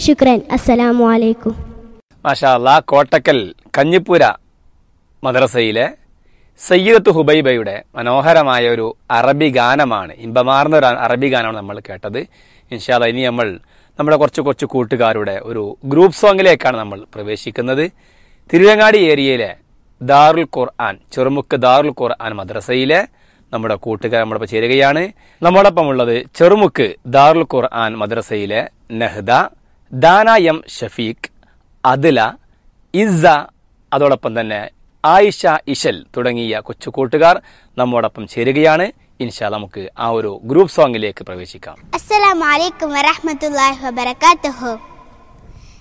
ശുക്രൻ അസ്സലാമു അലൈക്കും മാഷാ അല്ലാ കോട്ടക്കൽ കഞ്ഞിപ്പുര മദ്രസയിലെ സയ്യിദത്ത് ഹുബൈബയുടെ മനോഹരമായ ഒരു അറബി ഗാനമാണ് ഇമ്പമാർന്ന ഒരു അറബി ഗാനമാണ് നമ്മൾ കേട്ടത് ഇൻഷാല്ല ഇനി നമ്മൾ നമ്മുടെ കുറച്ച് കുറച്ച് കൂട്ടുകാരുടെ ഒരു ഗ്രൂപ്പ് സോങ്ങിലേക്കാണ് നമ്മൾ പ്രവേശിക്കുന്നത് തിരുവങ്ങാടി ഏരിയയിലെ ദാറുൽ ഖുർആൻ ചെറുമുക്ക് ദാറുൽ ഖുർആൻ മദ്രസയിലെ നമ്മുടെ കൂട്ടുകാർ നമ്മോടൊപ്പം ചേരുകയാണ് നമ്മോടൊപ്പം ഉള്ളത് ചെറുമുക്ക് ദാറുൽ ഖുർആൻ മദ്രസയിലെ നെഹ്ദ ദാന എം ഷഫീഖ് അതില ഇസ അതോടൊപ്പം തന്നെ ആയിഷ ഇശൽ തുടങ്ങിയ കൊച്ചു കൂട്ടുകാർ നമ്മോടൊപ്പം ചേരുകയാണ് ഇൻഷാ നമുക്ക് ആ ഒരു ഗ്രൂപ്പ് സോങ്ങിലേക്ക് പ്രവേശിക്കാം السلام عليكم ورحمة الله وبركاته